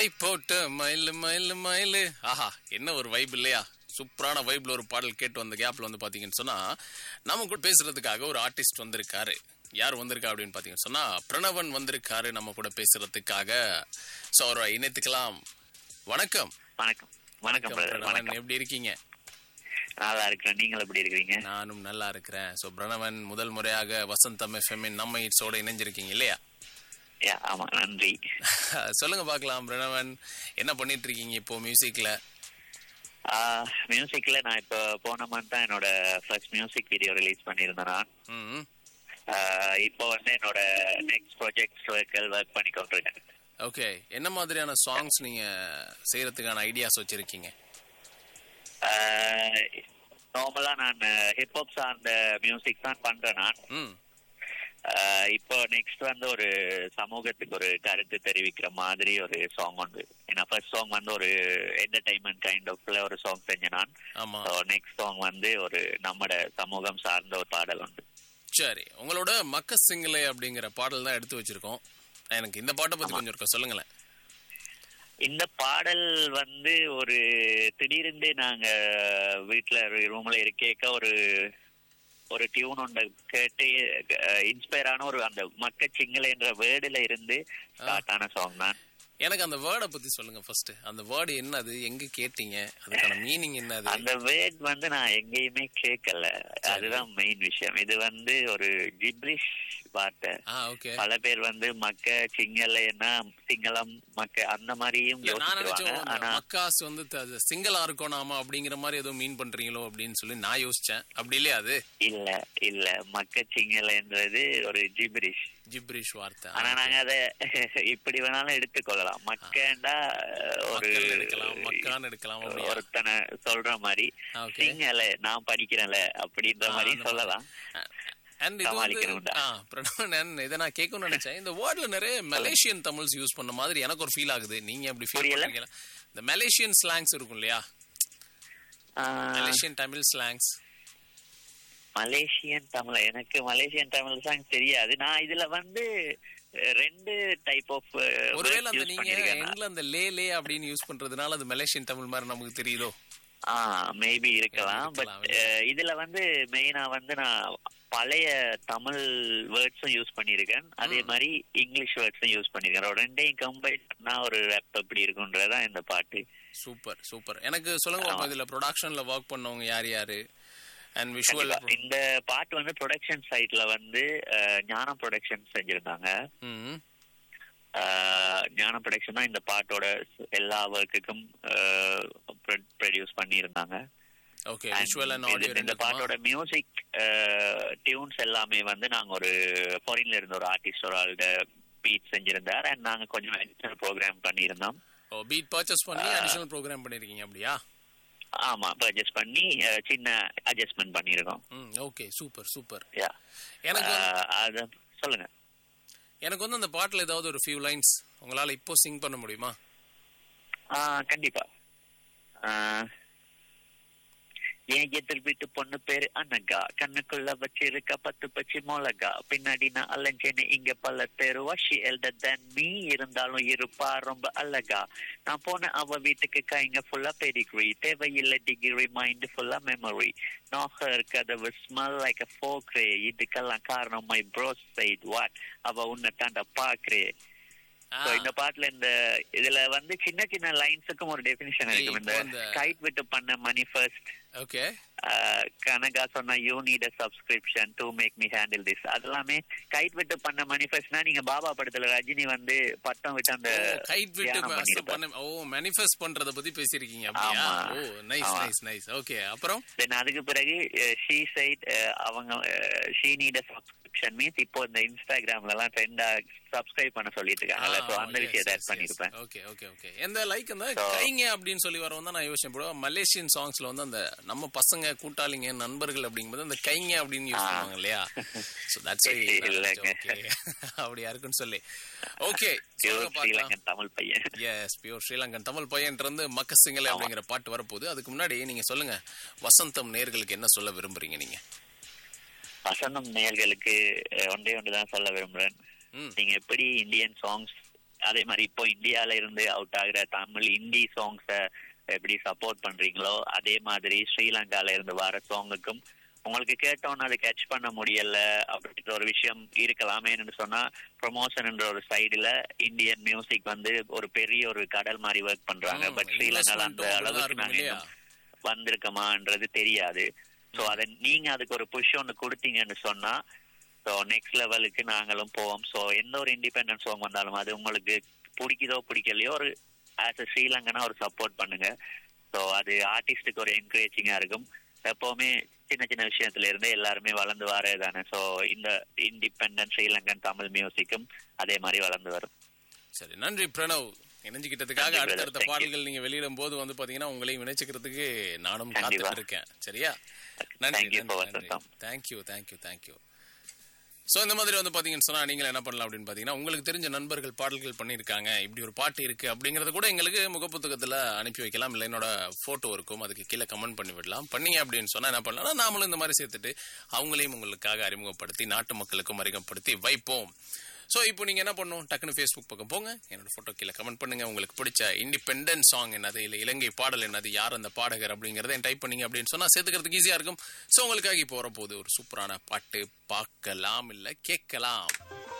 My போட்டு மயிலு மயிலு மயிலு ஆஹா என்ன ஒரு வைப் இல்லையா சூப்பரான வைப்ல ஒரு பாடல் கேட்டு வந்த கேப்ல வந்து பாத்தீங்கன்னு சொன்னா நம்ம கூட பேசுறதுக்காக ஒரு ஆர்டிஸ்ட் வந்திருக்காரு யார் வந்திருக்கா அப்படின்னு பாத்தீங்கன்னு சொன்னா பிரணவன் வந்திருக்காரு நம்ம கூட பேசுறதுக்காக சோ அவரை இணைத்துக்கலாம் வணக்கம் வணக்கம் வணக்கம் brother. பிரணவன் வணக்கம் எப்படி இருக்கீங்க நல்லா இருக்கிறேன் நீங்கள் எப்படி இருக்கிறீங்க நானும் நல்லா இருக்கிறேன் சோ பிரணவன் முதல் முறையாக வசந்தம் எஃப்எம் நம்ம இட்ஸோட இணைஞ்சிருக்கீங்க இல்லையா யா, ஆமா நன்றி சொல்லுங்க பார்க்கலாம் பிரணவன் என்ன பண்ணிட்டு இருக்கீங்க இப்போ மியூசிக்ல மியூசிக்ல நான் இப்போ போன மந்த் தான் என்னோட ஃபர்ஸ்ட் மியூசிக் வீடியோ ரிலீஸ் பண்ணியிருந்தேன் நான் ம் ஆஹ் இப்போ வந்து என்னோட நெக்ஸ்ட் ப்ராஜெக்ட்ஸ் ஒர்க் பண்ணி கொண்டிருக்கேன் ஓகே என்ன மாதிரியான சாங்ஸ் நீங்க செய்யறதுக்கான ஐடியாஸ் வச்சிருக்கீங்க நார்மலா நான் ஹிப்ஹாப் சார்ந்த மியூசிக் தான் பண்றேன் நான் ம் ஆஹ் இப்போ நெக்ஸ்ட் வந்து ஒரு சமூகத்துக்கு ஒரு கருத்து தெரிவிக்கிற மாதிரி ஒரு சாங் உண்டு ஏன்னா ஃபர்ஸ்ட் சாங் வந்து ஒரு என்டர்டைன்மெண்ட் கைண்ட் ஆஃப்ல ஒரு சாங் செஞ்சேன் நான் ஆமா நெக்ஸ்ட் சாங் வந்து ஒரு நம்மட சமூகம் சார்ந்த ஒரு பாடல் உண்டு சரி உங்களோட மக்க சிங்கிளே அப்படிங்கிற பாடல் தான் எடுத்து வச்சிருக்கோம் எனக்கு இந்த பாட்டை பத்தி கொஞ்சம் இருக்கா சொல்லுங்களேன் இந்த பாடல் வந்து ஒரு திடீர்னு நாங்க வீட்டுல ரூம்ல இருக்கேக்க ஒரு ஒரு டியூன் ஒன்று கேட்டு இன்ஸ்பயர் ஆன ஒரு அந்த மக்க சிங்கள என்ற வேர்டுல இருந்து ஸ்டார்ட் ஆன சாங் தான் எனக்கு அந்த வேர்டை பத்தி சொல்லுங்க ஃபர்ஸ்ட் அந்த வேர்டு என்னது எங்க கேட்டீங்க அதுக்கான மீனிங் என்னது அந்த வேர்ட் வந்து நான் எங்கேயுமே கேட்கல அதுதான் மெயின் விஷயம் இது வந்து ஒரு ஜிப்ரிஷ் வார்த்தை ஆ ஓகே பல பேர் வந்து மக்க சிங்களன்னா சிங்களம் மக்க அந்த மாதிரியும் இல்ல நான் யோசிச்சிருவாங்க நினைச்சேன் ஆனா மக்காஸ் வந்து த- சிங்கிளா இருக்கோனாமா அப்படிங்கிற மாதிரி ஏதோ மீன் பண்றீங்களோ அப்படின்னு சொல்லி நான் யோசிச்சேன் அப்படி இல்லையா அது இல்ல இல்ல மக்க சிங்களன்றது ஒரு ஜிப்ரிஷ் ஜிப்ரிஷ் வார்த்தை ஆனா நாங்க அத இப்படி வேணாலும் எடுத்துக்கொள்ளலாம் மக்கண்டா ஒரு மக்கள் எடுக்கலாம் மக்கான்னு எடுக்கலாம் அப்படியா ஒருத்தனை சொல்ற மாதிரி ஓகே சிங்கள நான் படிக்கிறேன்ல அப்படின்ற மாதிரி சொல்லலாம் அண்ட் இது வந்து சமாளிக்கணும்டா. ஆ பிரணவன் நான் இதை நான் கேட்கணும்னு நினைச்சேன் இந்த வேர்ட்ல நிறைய மலேசியன் தமிழ்ஸ் யூஸ் பண்ண மாதிரி எனக்கு ஒரு ஃபீல் ஆகுது நீங்க எப்படி ஃபீல் புரியல? பண்றீங்களா இந்த மலேசியன் ஸ்லாங்ஸ் இருக்கும் இல்லையா ஆஹ், Malaysian Tamil slangs Malaysian Tamil எனக்கு மலேசியன் தமிழ் சாங் தெரியாது நான் இதுல வந்து அஹ், ரெண்டு டைப் ஆஃப் ஒருவேளை அந்த யூஸ் நீங்க பண்ணிருக்கேன் எண்ட்ல அந்த லே லே அப்படின்னு யூஸ் பண்றதுனால அது மலேசியன் தமிழ் மாதிரி நமக்கு தெரியுதோ ஆ மேபி இருக்கலாம் பட் இருக்கலாம், இதுல வந்து மெயினா வந்து நான் பழைய தமிழ் வேர்ட்ஸும் யூஸ் பண்ணியிருக்கேன் அதே மாதிரி இங்கிலீஷ் வேர்ட்ஸும் யூஸ் பண்ணியிருக்கேன் ரெண்டையும் கம்பைன் பண்ணா ஒரு ரேப் எப்படி இருக்குன்றதான் இந்த பாட்டு சூப்பர் சூப்பர் எனக்கு சொல்லுங்க பாப்போம், இதுல ப்ரொடக்ஷன்ல ஒர்க் பண்ணவங்க யார் யாரு அண்ட் விஷுவல் கண்டிப்பா. இந்த பாட்டு வந்து ப்ரொடக்ஷன் சைட்ல வந்து அஹ், ஞானம் ப்ரொடக்ஷன் செஞ்சிருந்தாங்க ம் அஹ், ஞானம் ப்ரொடக்ஷன் தான் இந்த பாட்டோட எல்லா ஒர்க்குக்கும் ப்ரொடியூஸ் பண்ணியிருந்தாங்க ஓகே And விஷுவல் அண்ட் இது- ஆடியோ இந்த ரெண்டு பாட்டோட மியூசிக் டியூன்ஸ் எல்லாமே வந்து நாங்க ஒரு ஃபாரின்ல இருந்த ஒரு ஆர்டிஸ்ட் ஒரு ஆள்கிட்ட பீட் செஞ்சிருந்தார் அண்ட் நாங்க கொஞ்சம் அடிஷனல் ப்ரோக்ராம் பண்ணியிருந்தோம் ஓ பீட் பர்ச்சேஸ் பண்ணி அடிஷனல் ப்ரோக்ராம் பண்ணிருக்கீங்க அப்படியா ஆமா பர்ச்சேஸ் பண்ணி அஹ், சின்ன அட்ஜஸ்ட்மெண்ட் பண்ணியிருக்கோம் ம் ஓகே சூப்பர் சூப்பர் யா எனக்கு வந்து- அது சொல்லுங்க எனக்கு வந்து அந்த பாட்டுல ஏதாவது ஒரு ஃபியூ லைன்ஸ் உங்களால இப்போ சிங் பண்ண முடியுமா ஆ, கண்டிப்பா ஆ, என் எதிர் வீட்டு பொண்ணு பேரு அனகா கண்ணுக்குள்ள வச்சிருக்க பத்து பச்சி மிளகா பின்னாடி நான் அலைஞ்சேன்னு இங்க பல பேரு வாஷி எல்டர் தென் மீ இருந்தாலும் இருப்பா ரொம்ப அழகா நான் போன அவ வீட்டுக்கு கைங்க ஃபுல்லா பெடிகிரி தேவையில்லை டிகிரி மைண்ட் ஃபுல்லா மெமரி நோஹர் கதவு ஸ்மெல் லைக் அ ஃபோக்ரே இதுக்கெல்லாம் காரணம் மை ப்ரோஸ் சைட் வாட் அவ உன்னை தாண்ட பாக்குறே ஆ, So, இந்த பாட்டுல இந்த இதுல வந்து சின்ன சின்ன லைன்ஸுக்கும் ஒரு டெபினிஷன் இருக்கும் இந்த இப்போ இந்த- கைட் விட்டு பண்ண மணி ஃபர்ஸ்ட் ஓகே கனகா சொன்ன you need a subscription to make me handle this அதெல்லாமே கைட் விட்டு பண்ண மணி ஃபர்ஸ்ட்னா நீங்க பாபா படத்துல ரஜினி வந்து பட்டம் விட்டு அந்த கைட் விட்டு தியானம் master பண்ணிருப்பாரு. பண்ண ஓ மேனிஃபெஸ்ட் பண்றத பத்தி பேசிருக்கீங்க அப்படியா ஆமா. ஓ நைஸ் ஆமா. நைஸ் நைஸ் ஓகே அப்புறம் தென் அதுக்கு பிறகு ஷீ சைட் அவங்க she need a subscription means இப்போ இந்த இன்ஸ்டாகிராம்ல எல்லாம் ட்ரெண்டா சப்ஸ்கிரைப் பண்ண சொல்லிட்டு இருக்காங்கல்ல ஸோ அந்த விஷயத்தை ஆட் பண்ணிருப்பேன் ஓகே ஓகே ஓகே எந்த லைக் அந்த So- கைங்க அப்படின்னு சொல்லி வரவும் தான் நான் யோசிச்சேன் bro. மலேசியன் சாங்ஸ்ல வந்து அந்த நம்ம பசங்க கூட்டாளிங்க நண்பர்கள் அப்படிங்கும்போது அந்த கைங்க அப்படின்னு யூஸ் பண்ணுவாங்க இல்லையா சோ தட்ஸ் இல்லைங்க. அப்படியா இருக்குன்னு சொல்லி ஓகே பியூர் பார்க்கலாம் ஸ்ரீலங்கன் தமிழ் பையன் எஸ் பியூர் ஸ்ரீலங்கன் தமிழ் பையன் இருந்து மக்க சிங்கள அப்படிங்கிற பாட்டு வரப்போகுது அதுக்கு முன்னாடி நீங்க சொல்லுங்க வசந்தம் நேர்களுக்கு என்ன சொல்ல விரும்புறீங்க நீங்க வசந்தம் நேயர்களுக்கு அஹ், ஒன்றே ஒன்று தான் சொல்ல விரும்புறேன் ம் நீங்க எப்படி இந்தியன் சாங்ஸ் அதே மாதிரி இப்போ இந்தியால இருந்து அவுட் ஆகுற தமிழ் ஹிந்தி சாங்ஸ எப்படி சப்போர்ட் பண்றீங்களோ அதே மாதிரி ஸ்ரீலங்கால இருந்து வர சாங்குக்கும் உங்களுக்கு கேட்டோன்னு அதை கேட்ச் பண்ண முடியல அப்படின்ற ஒரு விஷயம் இருக்கலாமேன்னு சொன்னா ப்ரொமோஷன்ன்ற ஒரு சைடுல இந்தியன் மியூசிக் வந்து ஒரு பெரிய ஒரு கடல் மாதிரி ஒர்க் பண்றாங்க ம், பட் ஸ்ரீலங்கால அந்த investment-ம் அளவுக்கு இருக்கும் நாங்க இல்லையா? இன்னும் வந்திருக்கோமான்றது தெரியாது சோ அத நீங்க அதுக்கு ஒரு புஷ் ஒன்று கொடுத்தீங்கன்னு சொன்னா ஸோ நெக்ஸ்ட் லெவலுக்கு நாங்களும் போவோம் ஸோ எந்த ஒரு இண்டிபெண்டன்ஸ் சாங் வந்தாலும் அது உங்களுக்கு பிடிக்குதோ பிடிக்கலையோ ஒரு ஆஸ் அ ஸ்ரீலங்கனா ஒரு சப்போர்ட் பண்ணுங்க ஸோ அது ஆர்டிஸ்டுக்கு ஒரு என்கரேஜிங்கா இருக்கும் எப்பவுமே சின்ன சின்ன விஷயத்துல இருந்து எல்லாருமே வளர்ந்து வரதானே ஸோ இந்த இண்டிபெண்டன்ட் ஸ்ரீலங்கன் தமிழ் மியூசிக்கும் அதே மாதிரி வளர்ந்து வரும் சரி நன்றி பிரணவ் இணைஞ்சுக்கிட்டதுக்காக நன்றி, brother. அடுத்தடுத்த Thank you. பாடல்கள் நீங்க வெளியிடும் போது வந்து பாத்தீங்கன்னா உங்களையும் இணைச்சுக்கிறதுக்கு நானும் கண்டிப்பா. காத்துட்டு இருக்கேன் சரியா நன்றி Thank you for நன்றி நன்றி Vasantham. Thank you thank you thank you so இந்த மாதிரி வந்து பாத்தீங்கன்னு சொன்னா நீங்கள் என்ன பண்ணலாம் அப்படின்னு பாத்தீங்கன்னா உங்களுக்கு தெரிஞ்ச நண்பர்கள் பாடல்கள் பண்ணியிருக்காங்க இப்படி ஒரு பாட்டு இருக்கு அப்படிங்கறத கூட எங்களுக்கு முகப்புத்தகத்துல அனுப்பி வைக்கலாம் இல்லை என்னோட போட்டோ இருக்கும் அதுக்கு கீழே கமெண்ட் பண்ணி விடலாம் பண்ணீங்க அப்படின்னு சொன்னா என்ன பண்ணலாம் நாமளும் இந்த மாதிரி சேர்த்துட்டு அவங்களையும் உங்களுக்காக அறிமுகப்படுத்தி நாட்டு மக்களுக்கும் அறிமுகப்படுத்தி வைப்போம் ஸோ இப்போ நீங்கள் என்ன பண்ணணும் டக்குனு ஃபேஸ்புக் பக்கம் போங்க என்னோட ஃபோட்டோ கீழே கமெண்ட் பண்ணுங்க உங்களுக்கு பிடிச்ச இண்டிபெண்டன்ட் சாங் என்னது இல்லை இலங்கை பாடல் என்னது யார் அந்த பாடகர் அப்படிங்கிறத டைப் பண்ணீங்க அப்படின்னு சொன்னால் சேர்த்துக்கிறதுக்கு ஈஸியாக இருக்கும் ஸோ உங்களுக்காக இப்போ வரப்போகுது ஒரு சூப்பரான பாட்டு பார்க்கலாம் இல்லை கேட்கலாம்